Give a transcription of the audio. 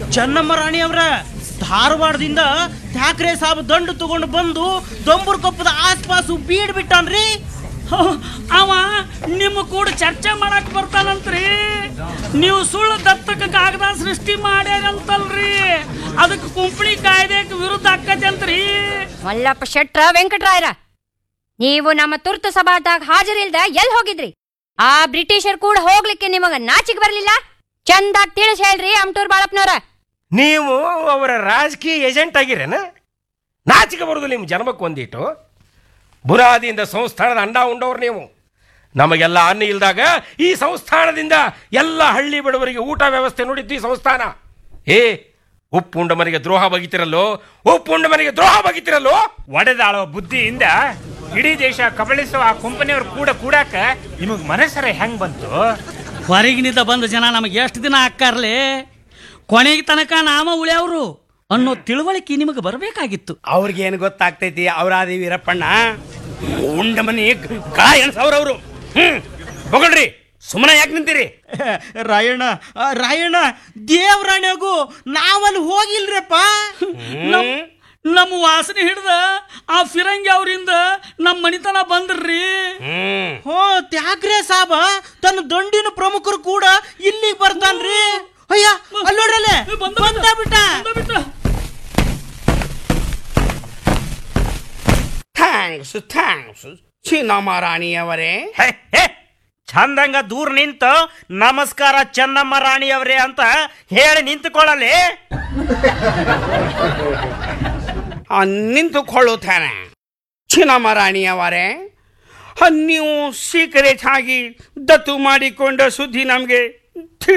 ಚೆನ್ನಮ್ಮ ರಾಣಿ ಅವ್ರ ಧಾರವಾಡದಿಂದ ಠಾಕ್ರೆ ಸಾಬ್ ದಂಡು ತಗೊಂಡು ಬಂದು ದೊಂಬೂರ್ ಕೊಪ್ಪದ ಆಸ್ಪಾಸು ಬೀಡ್ ಬಿಟ್ಟಾನ್ರಿ ಅವ ನಿಮ್ಮ ಕೂಡ ಚರ್ಚೆ ಮಾಡಕ್ ಬರ್ತಾನಂತ್ರಿ ನೀವು ಸುಳ್ಳು ದತ್ತಕ ಕಾಗದ ಸೃಷ್ಟಿ ಮಾಡ್ಯಾರಂತಲ್ರಿ ಅದಕ್ಕೆ ಕುಂಪಣಿ ಕಾಯ್ದೆಕ್ ವಿರುದ್ಧ ಆಕ್ಕತ್ತಂತ್ರಿ ಮಲ್ಲಪ್ಪ ಶೆಟ್ರ ವೆಂಕಟರಾಯರ ನೀವು ನಮ್ಮ ತುರ್ತು ಸಭಾದಾಗ ಹಾಜರಿಲ್ದ ಎಲ್ ಹೋಗಿದ್ರಿ ಆ ಬ್ರಿಟಿಷರ್ ಕೂಡ ಹೋಗ್ಲಿಕ್ಕೆ ನಿಮಗ ನಾಚಿಗೆ ಬರ್ಲಿಲ್ಲ ಚಂದಾಗ್ ತಿಳಿಸ್ ಹೇಳ್ರಿ ಅಮ್ಟೂರ್ ಬಾಳಪ್ಪನವ್ರ ನೀವು ಅವರ ರಾಜಕೀಯ ಏಜೆಂಟ್ ಆಗಿರೇನ ನಾಚಿಕೆ ಬರೋದಿಲ್ಲ ನಿಮ್ಮ ಜನ್ಮಕ್ಕೆ ಒಂದಿಟ್ಟು ಬುನಾದಿಯಿಂದ ಸಂಸ್ಥಾನದ ಅಂಡ ಉಂಡವ್ರು ನೀವು ನಮಗೆಲ್ಲ ಅನ್ನ ಇಲ್ದಾಗ ಈ ಸಂಸ್ಥಾನದಿಂದ ಎಲ್ಲ ಹಳ್ಳಿ ಬಡವರಿಗೆ ಊಟ ವ್ಯವಸ್ಥೆ ನೋಡಿದ್ದು ಈ ಸಂಸ್ಥಾನ ಏ ಉಪ್ಪುಂಡ ಮನೆಗೆ ದ್ರೋಹ ಬಗಿತಿರಲ್ಲೋ ಉಪ್ಪುಂಡ ಮನೆಗೆ ದ್ರೋಹ ಬಗಿತಿರಲ್ಲೋ ಒಡೆದಾಳೋ ಬುದ್ಧಿಯಿಂದ ಇಡೀ ದೇಶ ಕಬಳಿಸುವ ಆ ಕಂಪನಿಯವ್ರು ಕೂಡ ಕೂಡಾಕ ನಿಮಗ್ ಮನಸ್ಸರ ಹೆಂಗ್ ಬಂತು ಹೊರಗಿನಿಂದ ಬಂದ ಜನ ನಮಗೆ ಎಷ್ಟು ದಿನ ಹಾಕಾರ್ಲಿ ಕೊನೆಗೆ ತನಕ ನಾಮ ಉಳ್ಯಾವ್ರು ಅನ್ನೋ ತಿಳುವಳಿಕೆ ನಿಮಗೆ ಬರಬೇಕಾಗಿತ್ತು ಅವ್ರಿಗೇನು ಗೊತ್ತಾಗ್ತೈತಿ ಅವರಾದಿ ವೀರಪ್ಪಣ್ಣ ಉಂಡ ಮನಿ ಗಾಯ ಎಣ್ಸವ್ರವ್ರು ಹ್ಮ್ ಬೊಗಳ್ರಿ ಸುಮ್ಮನೆ ಯಾಕೆ ನಿಂತೀರಿ ರಾಯಣ್ಣ ಆ, ರಾಯಣ್ಣ ದೇವರಾಣ್ಯಾಗೂ ನಾವಲ್ಲಿ ಹೋಗಿಲ್ರಪ್ಪ ನಮ್ ನಮ್ಮ ವಾಸನೆ ಹಿಡ್ದ ಆ ಫಿರಂಗಿ ಅವರಿಂದ ನಮ್ಮ ಮನಿತನ ಬಂದ್ರಿ ಹ್ಮ್ ಹೋ ತ್ಯಾಗ್ರೆ ಸಾಬ ತನ್ನ ದಂಡಿನ ಪ್ರಮುಖರು ಕೂಡ ಇಲ್ಲಿಗೆ ಬರ್ತಾನ್ರಿ ಅಯ್ಯ ಅಲ್ಲಿ ನೋಡ್ರಲ್ಲೇ ಬಂದ ಬಿಟ್ಟ ಥ್ಯಾಂಕ್ಸ್ ಥ್ಯಾಂಕ್ಸ್ ಚಿನ್ನಮ್ಮ ರಾಣಿಯವರೇ ಹೇ, ಹೇ, ಚಂದಂಗ ದೂರ ನಿಂತು ನಮಸ್ಕಾರ ಚೆನ್ನಮ್ಮ ರಾಣಿಯವ್ರೆ ಅಂತ ಹೇಳಿ ನಿಂತುಕೊಳ್ಳಲಿ ಆ, ನಿಂತುಕೊಳ್ಳುತ್ತಾನೆ ಚಿನ್ನಮ್ಮ ರಾಣಿಯವರೇ ಆ, ನೀವು ಸೀಕ್ರೆಟ್ ಆಗಿ ದತ್ತು ಮಾಡಿಕೊಂಡ ಸುದ್ದಿ ನಮಗೆ